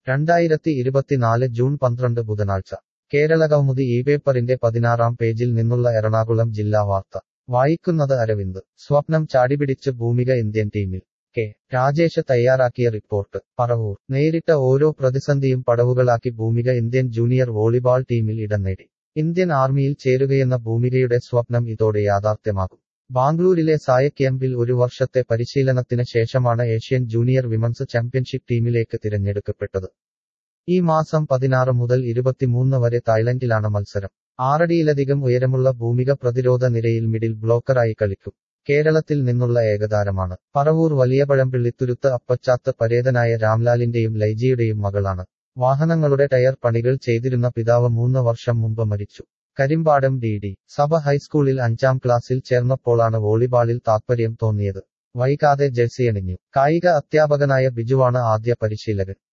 രണ്ടായിരത്തി ഇരുപത്തിനാല് ജൂൺ പന്ത്രണ്ട് ബുധനാഴ്ച കേരളകൗമുദി ഈ പേപ്പറിന്റെ പതിനാറാം പേജിൽ നിന്നുള്ള എറണാകുളം ജില്ലാ വാർത്ത വായിക്കുന്നത് അരവിന്ദ് സ്വപ്നം ചാടിപിടിച്ച് ഭൂമിക ഇന്ത്യൻ ടീമിൽ കെ രാജേഷ് തയ്യാറാക്കിയ റിപ്പോർട്ട് പറവൂർ നേരിട്ട ഓരോ പ്രതിസന്ധിയും പടവുകളാക്കി ഭൂമിക ഇന്ത്യൻ ജൂനിയർ വോളിബാൾ ടീമിൽ ഇടം നേടി ഇന്ത്യൻ ആർമിയിൽ ചേരുകയെന്ന ഭൂമികയുടെ സ്വപ്നം ഇതോടെ യാഥാർത്ഥ്യമാകും ബാംഗ്ലൂരിലെ സായ ക്യാമ്പിൽ ഒരു വർഷത്തെ പരിശീലനത്തിന് ശേഷമാണ് ഏഷ്യൻ ജൂനിയർ വിമൻസ് ചാമ്പ്യൻഷിപ്പ് ടീമിലേക്ക് തിരഞ്ഞെടുക്കപ്പെട്ടത് ഈ മാസം പതിനാറ് മുതൽ ഇരുപത്തിമൂന്ന് വരെ തായ്ലൻഡിലാണ് മത്സരം ആറടിയിലധികം ഉയരമുള്ള ഭൂമിക പ്രതിരോധ നിരയിൽ മിഡിൽ ബ്ലോക്കറായി കളിക്കും കേരളത്തിൽ നിന്നുള്ള ഏകതാരമാണ് പറവൂർ വലിയ പഴമ്പിള്ളിത്തുരുത്ത് അപ്പച്ചാത്ത് പരേതനായ രാംലാലിന്റെയും ലൈജിയുടെയും മകളാണ് വാഹനങ്ങളുടെ ടയർ പണികൾ ചെയ്തിരുന്ന പിതാവ് മൂന്ന് വർഷം മുമ്പ് മരിച്ചു കരിമ്പാടം ഡി ഡി സഭ ഹൈസ്കൂളിൽ അഞ്ചാം ക്ലാസ്സിൽ ചേർന്നപ്പോഴാണ് വോളിബാളിൽ താത്പര്യം തോന്നിയത് വൈകാതെ ജെഴ്സിയണിഞ്ഞു കായിക അധ്യാപകനായ ബിജുവാണ് ആദ്യ പരിശീലകൻ